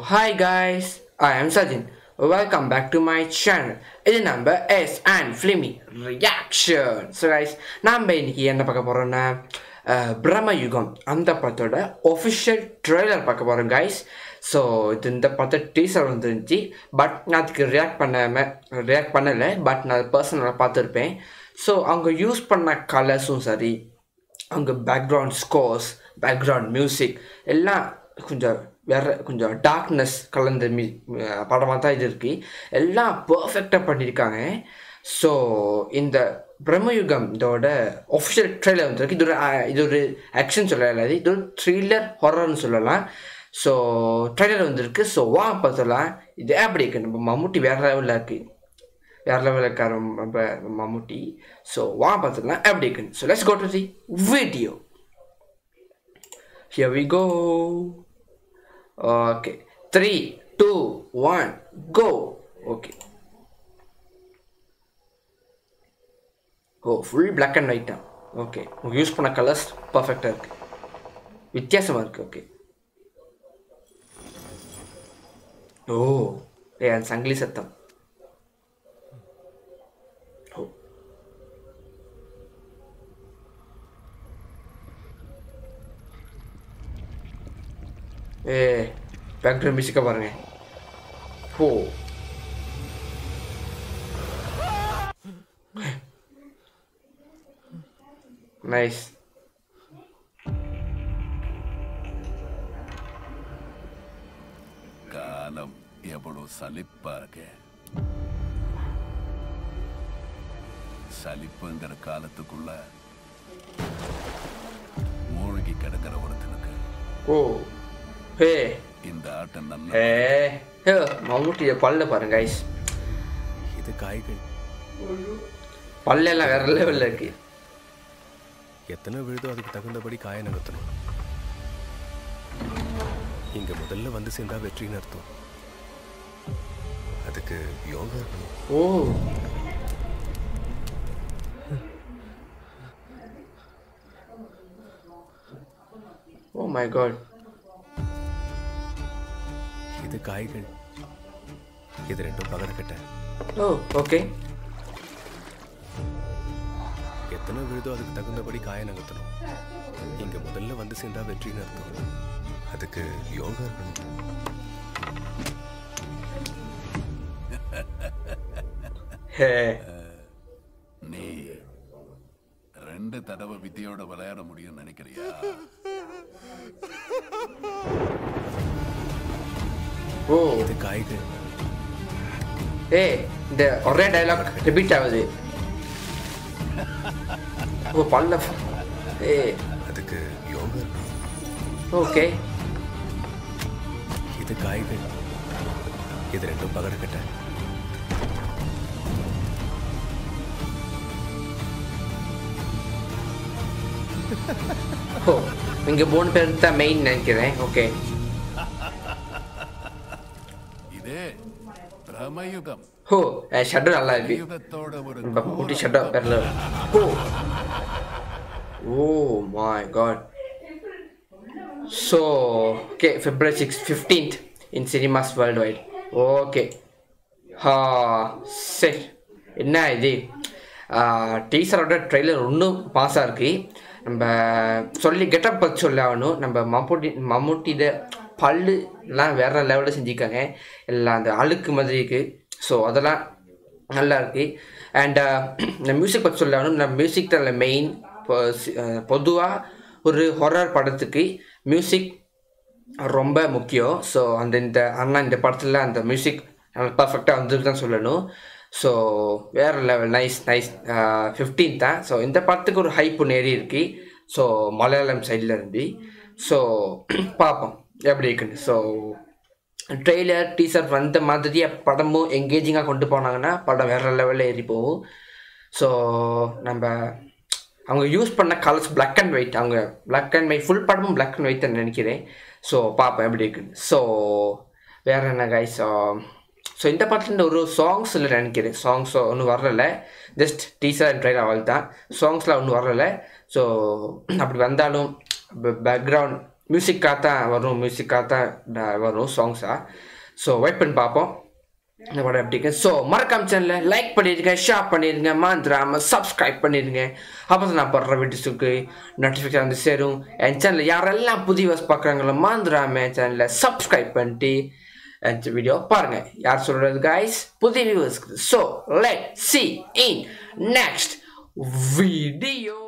hi guys, I am Sajin. Welcome back to my channel. இது நம்ம S and filmy reaction so guys நம்ம இன்னைக்கு என்ன பார்க்க போகிறோம்னா பிரம்மயுகம் அந்த படத்தோட ஒஃபிஷியல் ட்ரெய்லர் பார்க்க போகிறோம் கைஸ் ஸோ இது இந்த படத்தை டீசர் வந்துருந்துச்சு பட் நான் அதுக்கு ரியாக்ட் பண்ணாமல் ரியாக்ட் பண்ணலை பட் நான் பர்சனலாக பார்த்துருப்பேன் ஸோ அவங்க யூஸ் பண்ண கலர்ஸும் சரி அவங்க பேக்ரவுண்ட் ஸ்கோர்ஸ் பேக்ரவுண்ட் மியூசிக் எல்லாம் கொஞ்சம் வேற கொஞ்சம் டார்க்னஸ் கலந்த மீ படமாக தான் இது இருக்குது எல்லாம் பர்ஃபெக்டாக பண்ணியிருக்காங்க ஸோ இந்த பிரம்மயுகம் இதோட ஒஃபிஷியல் ட்ரெய்லர் வந்துருக்கு இது ஒரு அஹ், இது ஒரு ஆக்ஷன் சொல்லலாம் இது ஒரு த்ரில்லர் ஹொரர்னு சொல்லலாம் ஸோ ட்ரெய்லர் வந்திருக்கு ஸோ வா பார்த்தலாம் இது அப்படி இருக்கு நம்ம மம்முட்டி வேற லெவலில் இருக்குது வேற லெவலில் இருக்கார் நம்ம மம்முட்டி ஸோ வா பார்த்துக்கலாம் எப்படி இருக்குன்னு so let's go to the video Here we go. Okay. Three, two, one, go. Okay. Oh full black and ஒயிட்டா ஓகே உங்கள் யூஸ் பண்ண கலர்ஸ் பர்ஃபெக்டாக இருக்கு வித்தியாசமாக இருக்கு ஓகே ஓ ஏ அந்த சங்கிலி சத்தம் ஓ ஏ பேக்ரவுண்ட் மியூசிக்கை பாருங்க ஓ நைஸ் காலம் எவ்வளவு சலிப்பா இருக்கு சலிப்புங்கிற காலத்துக்குள்ள மூழ்கி கிடக்கிற ஒருத்தனுக்கு ஓ ஹே இந்த ஆட்டம் நல்ல ஏ ஹே மம்முட்டிய பல்ல பாருங்க கைஸ் இது காய்கள் பல்லெல்லாம் வேற லெவலில் இருக்கு எத்தனை விழுதோ அதுக்கு தகுந்தபடி காய நகர்த்தணும் இங்க முதல்ல வந்து சேர்ந்தா வெற்றின்னு அர்த்தம் அதுக்கு யோகா இருக்கணும் ஓ ஓ மை காட் இது காய்கள் இது ரெண்டும் பகடக்கட்டை ஓ ஓகே எத்தனை விழுதோ அதுக்கு தகுந்தபடி காய நகர்த்தணும் இங்க முதல்ல வந்து சேர்ந்தா வெற்றின்னு அர்த்தம் அதுக்கு யோகா இருக்கணும் ஹே நீ ரெண்டு தடவை வித்தியோட விளையாட முடியும்னு நினைக்கிறியா ஓ இது காய்கள் ஏ இந்த ஒரே டைலாக் ரிப்பீட் ஆகுது ஓ பல்ல ஏ அதுக்கு யோகா இருக்கணும் ஓகே இது காய்கள் இது ரெண்டும் பகடக்கட்டை ஓ இங்கே மூணு பேர் தான் மெயின் நினைக்கிறேன் ஓகே இதே பிரமயுகம் ஓ ஷட்டு நல்லா இருக்கு யுகத்தோட ஒரு நம்ம ஊட்டி ஷட்டு வரல oh oh my god so okay February six fifteenth in cinemas world wide okay ஹா சரி என்ன இது டீசரோட ட்ரெய்லர் இன்னும் பாஸாக இருக்கு நம்ம சொல்லி கெட்டப் பற்றி சொல்ல ஆகணும் நம்ம மம்முட்டி மம்முட்டித பல்லு எல்லாம் வேற லெவலில் செஞ்சுருக்காங்க எல்லாம் அந்த அழுக்கு மாதிரி இருக்குது ஸோ அதெல்லாம் நல்லா இருக்கு அண்ட் இந்த மியூசிக் பற்றி சொல்ல ஆகணும் இந்த மியூசிக் தான் மெயின் பொதுவாக ஒரு ஹொரர் படத்துக்கு மியூசிக் ரொம்ப முக்கியம் ஸோ அந்த இந்த அண்ணா இந்த படத்தில் அந்த மியூசிக் பர்ஃபெக்டாக வந்துருக்கு தான் சொல்லணும் ஸோ வேறு லெவல் நைஸ் நைஸ் ஃபிஃப்டீன் தான் ஸோ இந்த படத்துக்கு ஒரு ஹைப் நேரி இருக்கு ஸோ மலையாளம் சைடில் இருந்து ஸோ பார்ப்போம் எப்படி இருக்குன்னு ஸோ ட்ரெய்லர் டீசர் வந்த மாதிரியே படமும் எங்கேஜிங்காக கொண்டு போனாங்கன்னா படம் வேறு லெவலில் ஏறி போகும் ஸோ நம்ம அவங்க யூஸ் பண்ண கலர்ஸ் பிளாக் அண்ட் ஒயிட் அவங்க பிளாக் அண்ட் ஒயிட் ஃபுல் படமும் பிளாக் அண்ட் ஒயிட் நினைக்கிறேன் ஸோ பார்ப்பேன் எப்படி இருக்குன்னு ஸோ வேற என்ன கைஸ் ஸோ இந்த படத்துல ஒரு சாங்ஸ் இல்லை நினைக்கிறேன் சாங்ஸ் ஒன்றும் வரல ஜஸ்ட் டீசர் அண்ட் ட்ரைலர் அவள் தான் சாங்ஸ்லாம் ஒன்றும் வரல ஸோ அப்படி வந்தாலும் பேக்ரவுண்ட் மியூசிக்காக தான் வரும் மியூசிக்காக தான் ட- வரும் சாங்ஸாக ஸோ வெயிட் பண்ணி பார்ப்போம் இந்த படம் எப்படி இருக்கு ஸோ மறக்காம சேனலை லைக் பண்ணிடுங்க ஷேர் பண்ணிடுங்க மறந்துடாம சப்ஸ்கிரைப் பண்ணிடுங்க அப்போ தான் நான் போடுற வீடியோஸுக்கு நோட்டிஃபிகேஷன் வந்து சேரும் என் சேனலில் யாரெல்லாம் புதிய வர்ஸ் பார்க்குறாங்களோ மறந்துடாம என் சேனலை சப்ஸ்கிரைப் பண்ணிட்டு என் வீடியோ பாருங்க யார் சொல்கிறது guys புதிய வியூவர்ஸ்க்கு so let see in next video